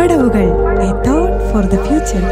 പടവുകൾ a thought for the future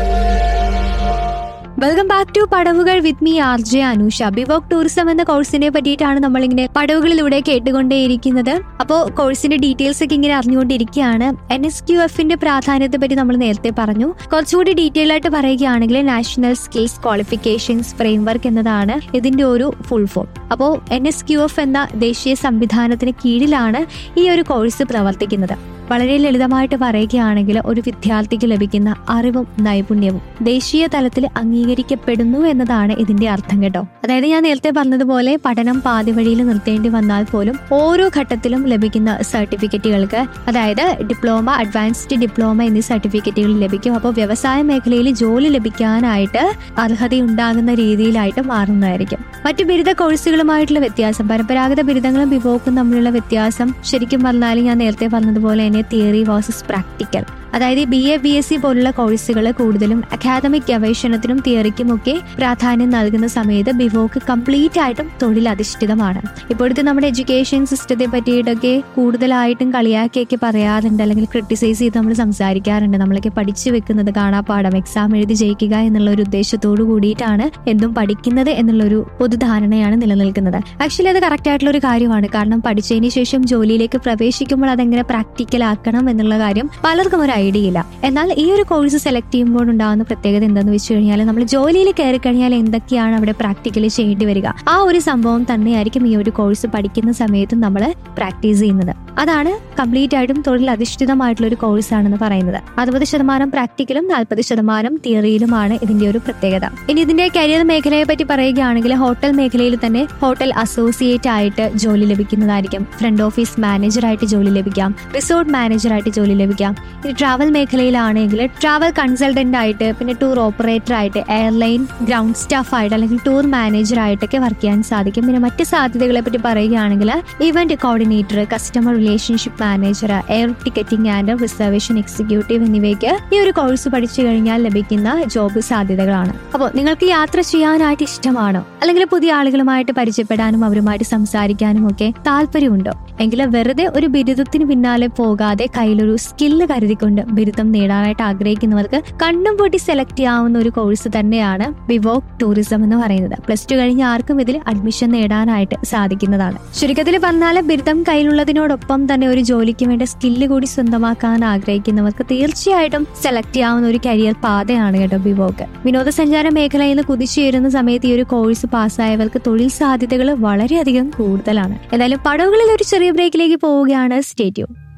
welcome back to പടവുകൾ with me R J Anusha BVoc tourism എന്ന കോഴ്സിനെ പറ്റിയിട്ടാണ് നമ്മളിങ്ങനെ പടവുകളിലൂടെ കേട്ടുകൊണ്ടേയിരിക്കുന്നത് അപ്പോൾ കോഴ്സിന്റെ ഡീറ്റെയിൽസ് ഒക്കെ ഇങ്ങനെ അറിഞ്ഞുകൊണ്ടിരിക്കുകയാണ് എൻ എസ് ക്യു എഫിന്റെ പ്രാധാന്യത്തെ പറ്റി നമ്മൾ നേരത്തെ പറഞ്ഞു കുറച്ചുകൂടി ഡീറ്റെയിൽ ആയിട്ട് പറയുകയാണെങ്കിൽ നാഷണൽ സ്കിൽസ് ക്വാളിഫിക്കേഷൻസ് ഫ്രെയിംവർക്ക് എന്നതാണ് ഇതിന്റെ ഒരു ഫുൾ ഫോം അപ്പോൾ എൻ എസ് ക്യു എഫ് എന്ന ദേശീയ സംവിധാനത്തിന് കീഴിലാണ് ഈ ഒരു കോഴ്സ് പ്രവർത്തിക്കുന്നത് വളരെ ലളിതമായിട്ട് പറയുകയാണെങ്കിൽ ഒരു വിദ്യാർത്ഥിക്ക് ലഭിക്കുന്ന അറിവും നൈപുണ്യവും ദേശീയ തലത്തിൽ അംഗീകരിക്കപ്പെടുന്നു എന്നതാണ് ഇതിന്റെ അർത്ഥം കേട്ടോ അതായത് ഞാൻ നേരത്തെ പറഞ്ഞതുപോലെ പഠനം പാതി വഴിയിൽ നിർത്തേണ്ടി വന്നാൽ പോലും ഓരോ ഘട്ടത്തിലും ലഭിക്കുന്ന സർട്ടിഫിക്കറ്റുകൾക്ക് അതായത് ഡിപ്ലോമ അഡ്വാൻസ്ഡ് ഡിപ്ലോമ എന്നീ സർട്ടിഫിക്കറ്റുകൾ ലഭിക്കും അപ്പോൾ വ്യവസായ മേഖലയിൽ ജോലി ലഭിക്കാനായിട്ട് അർഹതയുണ്ടാകുന്ന രീതിയിലായിട്ട് മാറുന്നതായിരിക്കും മറ്റു ബിരുദ കോഴ്സുകളുമായിട്ടുള്ള വ്യത്യാസം പരമ്പരാഗത ബിരുദങ്ങളും വിഭോഗവും തമ്മിലുള്ള വ്യത്യാസം ശരിക്കും പറഞ്ഞാൽ ഞാൻ നേരത്തെ പറഞ്ഞതുപോലെ തന്നെ തിയറി വേഴ്സസ് പ്രാക്ടിക്കൽ അതായത് B A B S C പോലുള്ള കോഴ്സുകൾ കൂടുതലും അക്കാദമിക് ഗവേഷണത്തിനും തിയറിക്കും ഒക്കെ പ്രാധാന്യം നൽകുന്ന സമയത്ത് ബിവോക്ക് കംപ്ലീറ്റ് ആയിട്ടും തൊഴിലധിഷ്ഠിതമാണ് ഇപ്പോഴത്തെ നമ്മുടെ എഡ്യൂക്കേഷൻ സിസ്റ്റത്തെ പറ്റിയിട്ടൊക്കെ കൂടുതലായിട്ടും കളിയാക്കിയൊക്കെ പറയാറുണ്ട് അല്ലെങ്കിൽ ക്രിട്ടിസൈസ് ചെയ്ത് നമ്മൾ സംസാരിക്കാറുണ്ട് നമ്മളൊക്കെ പഠിച്ചു വെക്കുന്നത് കാണാപ്പാടം എക്സാം എഴുതി ജയിക്കുക എന്നുള്ള ഒരു ഉദ്ദേശത്തോടു കൂടിയിട്ടാണ് എന്തും പഠിക്കുന്നത് എന്നുള്ള ഒരു പൊതുധാരണയാണ് നിലനിൽക്കുന്നത് ആക്ച്വലി അത് കറക്റ്റ് ആയിട്ടുള്ള ഒരു കാര്യമാണ് കാരണം പഠിച്ചതിന് ശേഷം ജോലിയിലേക്ക് പ്രവേശിക്കുമ്പോൾ അതെങ്ങനെ പ്രാക്ടിക്കൽ ആക്കണം എന്നുള്ള കാര്യം പലർക്കും ഒരു ഐഡിയ ഇല്ല എന്നാൽ ഈ ഒരു കോഴ്സ് സെലക്ട് ചെയ്യുമ്പോൾ ഉണ്ടാകുന്ന പ്രത്യേകത എന്താണെന്ന് വെച്ച് കഴിഞ്ഞാൽ നമ്മൾ ജോലിയിൽ കയറി കഴിഞ്ഞാൽ എന്തൊക്കെയാണ് അവിടെ പ്രാക്ടിക്കലി ചെയ്യേണ്ടി വരിക ആ ഒരു സംഭവം തന്നെയായിരിക്കും ഈ ഒരു കോഴ്സ് പഠിക്കുന്ന സമയത്ത് നമ്മൾ പ്രാക്ടീസ് ചെയ്യുന്നത് അതാണ് കംപ്ലീറ്റ് ആയിട്ടും തൊഴിൽ അധിഷ്ഠിതമായിട്ടുള്ള ഒരു കോഴ്സ് ആണെന്ന് പറയുന്നത് അറുപത് ശതമാനം പ്രാക്ടിക്കലും നാൽപ്പത് ശതമാനം തിയറിയിലുമാണ് ഇതിന്റെ ഒരു പ്രത്യേകത ഇനി ഇതിന്റെ കരിയർ മേഖലയെ പറ്റി പറയുകയാണെങ്കിൽ ഹോട്ടൽ മേഖലയിൽ തന്നെ ഹോട്ടൽ അസോസിയേറ്റ് ആയിട്ട് ജോലി ലഭിക്കുന്നതായിരിക്കും ഫ്രണ്ട് ഓഫീസ് മാനേജറായിട്ട് ജോലി ലഭിക്കാം റിസോർട്ട് മാനേജറായിട്ട് ജോലി ലഭിക്കാം ഇനി ട്രാവൽ മേഖലയിലാണെങ്കിൽ ട്രാവൽ കൺസൾട്ടന്റ് ആയിട്ട് പിന്നെ ടൂർ ഓപ്പറേറ്റർ ആയിട്ട് എയർലൈൻ ഗ്രൗണ്ട് സ്റ്റാഫ് ആയിട്ട് അല്ലെങ്കിൽ ടൂർ മാനേജർ ആയിട്ടൊക്കെ വർക്ക് ചെയ്യാൻ സാധിക്കും പിന്നെ മറ്റ് സാധ്യതകളെ പറ്റി പറയുകയാണെങ്കിൽ event coordinator customer relationship manager air ticketing and reservation executive എന്നിവയ്ക്ക് ഈ ഒരു കോഴ്സ് പഠിച്ചു കഴിഞ്ഞാൽ ലഭിക്കുന്ന ജോബ് സാധ്യതകളാണ് അപ്പോൾ നിങ്ങൾക്ക് യാത്ര ചെയ്യാനായിട്ട് ഇഷ്ടമാണോ അല്ലെങ്കിൽ പുതിയ ആളുകളുമായിട്ട് പരിചയപ്പെടാനും അവരുമായിട്ട് സംസാരിക്കാനും ഒക്കെ താല്പര്യമുണ്ടോ എങ്കിൽ വെറുതെ ഒരു ബിരുദത്തിന് പിന്നാലെ പോകാതെ കയ്യിലൊരു സ്കില്ല് കരുതിക്കൊണ്ട് ബിരുദം നേടാനായിട്ട് ആഗ്രഹിക്കുന്നവർക്ക് കണ്ണും പൂട്ടി സെലക്ട് ചെയ്യാവുന്ന ഒരു കോഴ്സ് തന്നെയാണ് വിവോക് ടൂറിസം എന്ന് പറയുന്നത് പ്ലസ് ടു കഴിഞ്ഞ ആർക്കും ഇതിൽ അഡ്മിഷൻ നേടാനായിട്ട് സാധിക്കുന്നതാണ് ചുരുക്കത്തിൽ പറഞ്ഞാൽ ബിരുദം കയ്യിലുള്ളതിനോടൊപ്പം തന്നെ ഒരു ജോലിക്ക് വേണ്ട സ്കില്ല് കൂടി സ്വന്തമാക്കാൻ ആഗ്രഹിക്കുന്നവർക്ക് തീർച്ചയായിട്ടും സെലക്ട് ചെയ്യാവുന്ന ഒരു കരിയർ പാതയാണ് കേട്ടോ ബിവോക്ക് വിനോദസഞ്ചാര മേഖലയിൽ നിന്ന് കുതിച്ചുയരുന്ന സമയത്ത് ഈ ഒരു കോഴ്സ് പാസ്സായവർക്ക് തൊഴിൽ സാധ്യതകൾ വളരെയധികം കൂടുതലാണ് എന്തായാലും പടവുകളിൽ ഒരു ചെറിയ ബ്രേക്കിലേക്ക് പോവുകയാണ് സ്റ്റേറ്റ്യൂ